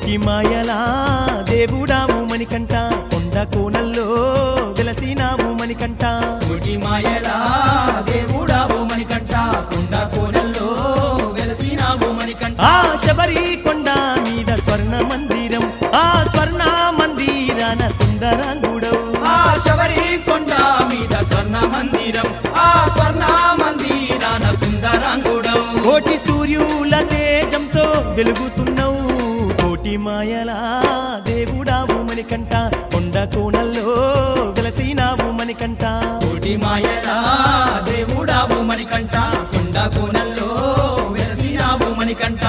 కోటి మాయలా దేవుడాము మణికంట కొండ కోనల్లో వెలసినాము మణికంట కోటి మాయలా దేవుడావు మణికంట కొండ కోనల్లో వెలసినావు మణికంట ఆ శబరి కొండ మీద స్వర్ణ మందిరం ఆ స్వర్ణ మందిరాన సుందరాంగుడవు ఆ శబరి కొండ మీద స్వర్ణ మందిరం ఆ స్వర్ణ మందిరాన సుందరాంగుడవు కోటి సూర్యుల తేజంతో వెలుగుతున్నావు కోటి మాయలా దేవుడావు మణికంట కొండ కోనల్లో వెలసినావు మణికంట కోటి మాయలా దేవుడావు మణికంట కొండ కోనల్లో వెలసినావు మణికంట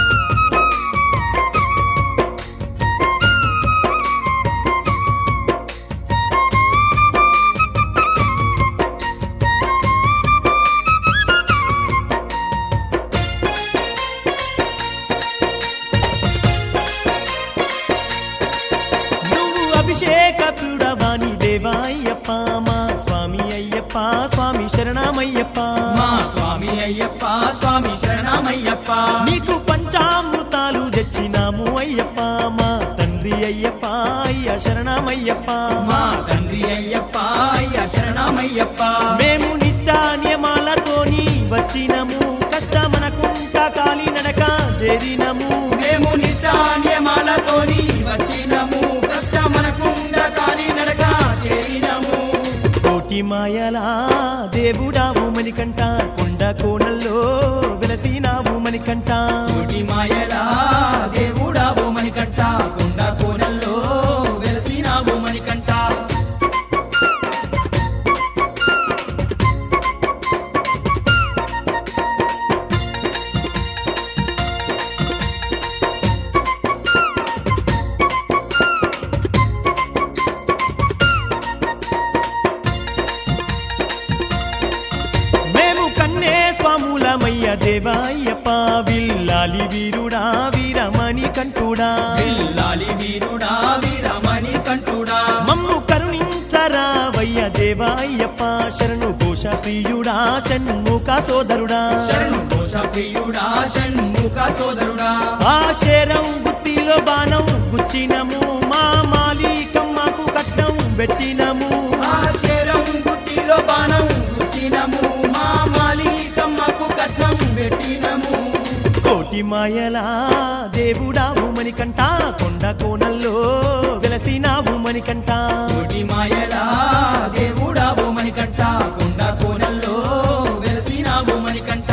నువ్వు అభిషేక ప్రియుడవాణి దేవా అయ్యప్ప మా స్వామి అయ్యప్ప స్వామి శరణమయ్యప్ప మా స్వామి అయ్యప్ప స్వామి శరణమయ్యప్ప నీకు పంచామృతాలు తెచ్చినాము అయ్యప్ప మా తండ్రి అయ్యప్ప అయ్య శరణమయ్యప్ప మా తండ్రి అయ్యప్ప అయ్య శరణమయ్యప్ప మేము నిష్ఠా నియమాలతోని వచ్చినము కష్టమనకుంటా కాలి నడక చేరినము మేము నిష్ఠాన్యమాలతోని వచ్చినము కష్టమనకుండ కాలి నడక చేరినము కోటి మాయలా దేవుడావు మణికంట కొండ కోనల్లో వెలసినావు మణికంట కోటి మాయలా దేవుడావు మణికంట కొండ కోనల్లో వెలసినావు మణికంట మేము కన్నే స్వాములమయ్య దేవాయ్యప్ప విల్లాలి వీరుడా వీరమణి కంఠుడా పిల్లాలి వీరుడా వీరమణి కంఠుడా మమ్ము కరుణించరావయ్య దేవాయ్యప్ప శరణు ఘోష ప్రియుడా షణ్ముఖ సోదరుడా శరణు ఘోష ప్రియుడా షణ్ముఖ సోదరుడా ఆ శరం గుత్తిలో బాణం గుచ్చినము మా మాలికమ్మకు కట్నం పెట్టినము ఆ శరం గుట్టిలో బాణం గుచ్చినము మా మాలికమ్మకు కట్నం పెట్టినము కోటి మాయలా దేవుడావు మణికంట కొండ కోనల్లో వెలసినావు మణికంట కోటి మాయలా దేవుడావు మణికంట కొండ కోనల్లో వెలసినావు మణికంట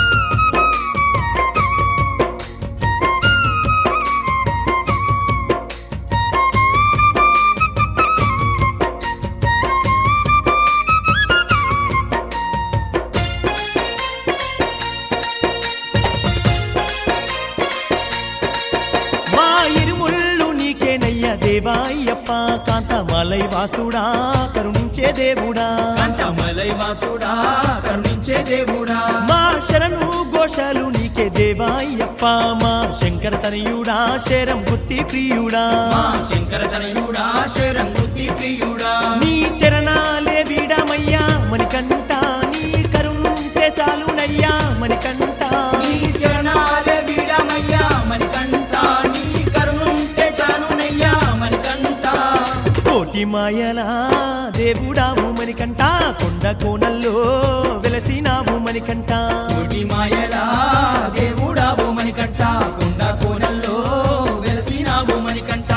మా ఇరుముళ్ళు నీకేనయ్య దేవాయ్యప్ప కాంతమలై వాసుడా కరుణించే దేవుడా కాంతమలై వాసుడా కరుణించే దేవుడా మా శరణు ఘోషాలు నీకే దేవాయ్యప్ప మా శంకర తనయుడా శరం గుత్తి ప్రియుడా మా శంకర తనయుడా శరంగుతి ప్రియుడా నీ చరణాలే వీడమయ్యా మణికంట నీ కరుణుంటే చాలునయ్యా మణికంట నీ చరణాలే వీడమయ్యా మణికంఠ నీ కరుణుంటే చాలునయ్యా మణికంఠ కోటి మాయలా దేవుడావు మణికంట కొండ కోనల్లో వెలసినావు మణికంట కోటి మాయలా దేవుడావు మణికంఠ కొండ కోనల్లో వెలసినావు మణికంఠ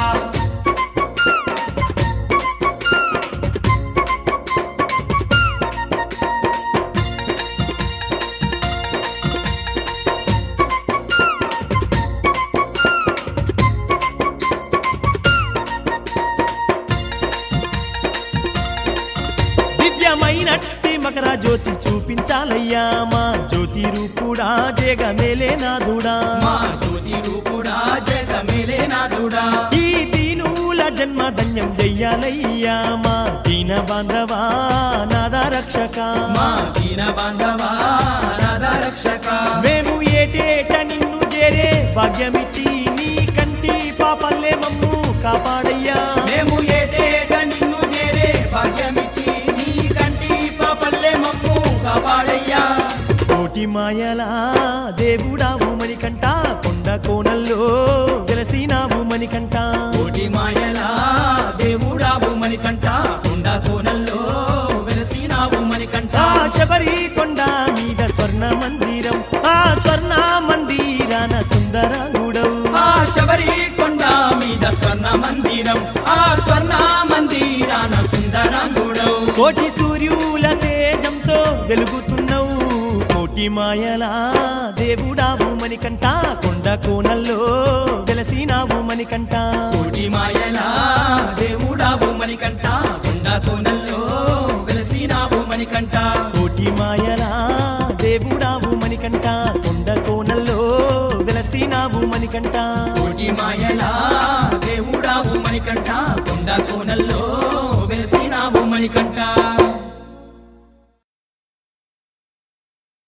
దివ్యమైనట్టి మకర జ్యోతి చూపించాలయ్యా మా జ్యోతి రూపుడా జగమేలే నాథుడా మా జ్యోతి రూపుడా జగమేలే నాథుడా ఈ దీనుల జన్మ ధన్యం చెయ్యాలయ్యా మా దీన బాంధవా నాద రక్షక మా దీన బాంధవా రాధా రక్షక మేము ఏటేట నిన్ను చేరే భాగ్యమిచ్చి నీ కంటి పాపల్లే మమ్ము కాపాడయ్యా మేము ఏటేట నిన్ను చేరే భాగ్యమిచ్చి నీ కంటి పాపల్లే మమ్ము కాపాడయ్యా కోటి కోటి మాయలా దేవుడావు మణికంట కొండ కోనల్లో వెలసినావు మణికంట కోటి మాయలా దేవుడావు మణికంట కొండ కోనల్లో వెలసినావు మణికంట ఆ శబరి కొండ మీద స్వర్ణ మందిరం ఆ స్వర్ణ మందిరాన సుందర గుడవు ఆ శబరి కొండ మీద స్వర్ణ మందిరం ఆ స్వర్ణ మందిరాన సుందరంగుడవు కోటి సూర్యుల తేజంతో వెలుగుతున్నావు కోటి మాయలా దేవుడావు మణికంట కొండ కోనల్లో వెలసినావు మణికంట కోటి మాయలా దేవుడావు మణికంట కొండ కోనల్లో వెలసినావు మణికంట కోటి మాయలా దేవుడావు మణికంట కొండ కోనల్లో వెలసినావు మణికంట కోటి మాయలా దేవుడావు మణికంట కొండ కోనల్లో వెలసినావు మణికంట